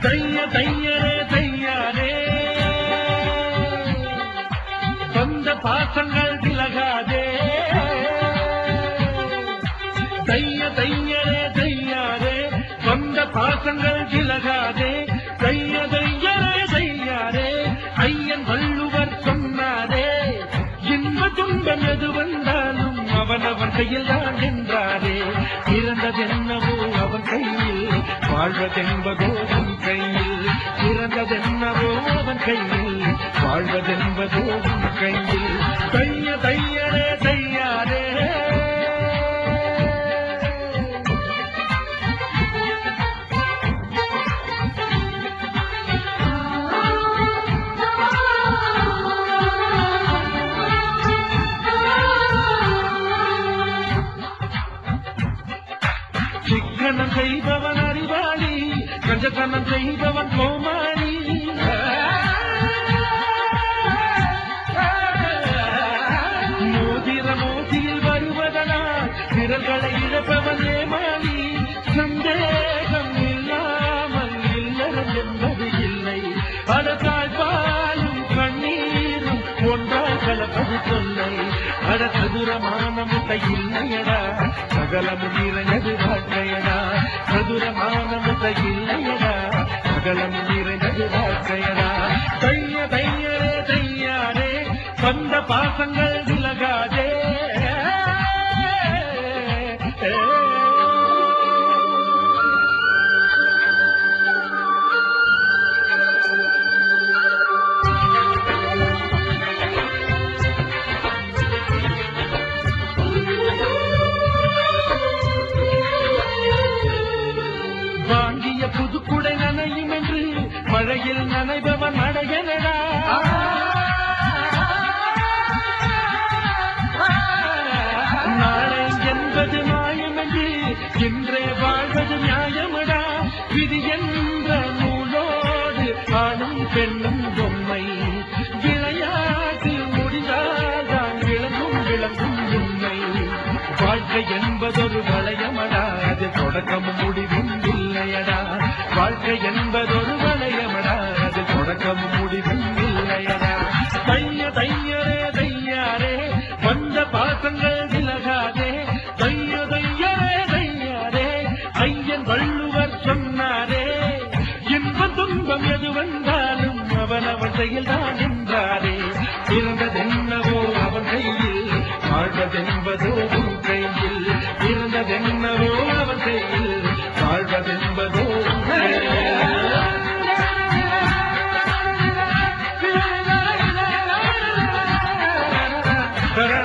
தைய தையரே தையாரே சொந்த பாசங்கள் விலகாதே தைய தையரே தையாரே சொந்த பாசங்கள் விலகாதே தைய தையரே தையாரே ஐயன் வள்ளுவர் சொன்னாரே இன்ப துன்பம் எது வந்தாலும் அவனவன் கையில் தான் என்றாரே பிறந்ததென்னவோ அவன் கையில் வாழ்வதென்பதோ அவன் கையில் பிறந்ததென்னவோ அவன் கையில் வாழ்வதென்பதோ அவன் கையில் தைய தையரே தையாரே சிக்கனம் செய்பவன் அறிவாளி கஞ்சத்தனம் செய்பவன் கோமாளி மோதிர மோதியில் வருவதனால் விரல்களை இழப்பவன் ஏமாளி சந்தேகம் இல்லாமல் இல்லறம் என்பது இல்லை அடத்தால் பாலும் கண்ணீரும் ஒன்றால் கலப்பது தொல்லை அட சதுரமான முட்டை இல்லையடா சகலமும் நிறைந்தது வாழ்க்கையடா சதுரமான முட்டை இல்லையடா சகலமும் நிறைந்தது வாழ்க்கையடா தைய தையரே தையாரே சொந்த பாசங்கள் விலகாதே வாங்கிய புதுக்குடை நனையும் என்று மழையில் நனைபவன் அடையனடா நாளை என்பது மாயம் என்று இன்றே வாழ்வது நியாயமடா விதி என்ற நூலோடு ஆணும் பெண்ணும் பொம்மை விளையாட்டு முடிந்தால்தான் விளங்கும் விளங்கும் உண்மை வாழ்க்கை என்பதொரு வளையமடா அது தொடக்கமும் முடிவும் இல்லையடா வாழ்க்கை என்பதொரு வளையமடா அது தொடக்கமும் முடிவும் இல்லையடா தைய தையரே தையாரே வந்த பாசங்கள் விலகாதே தைய தையரே தையாரே ஐயன் வள்ளுவர் சொன்னாரே இன்ப துன்பம் எது வந்தாலும் அவன் அவன் செயல்தான் என்றாரே இருந்ததென்னவோ அவன் கையில் வாழ்வதென்பதோ உன் கையில் இருந்ததென்னவோ அவன் கையில் வாழ்வதென்பதோ உன் கையில்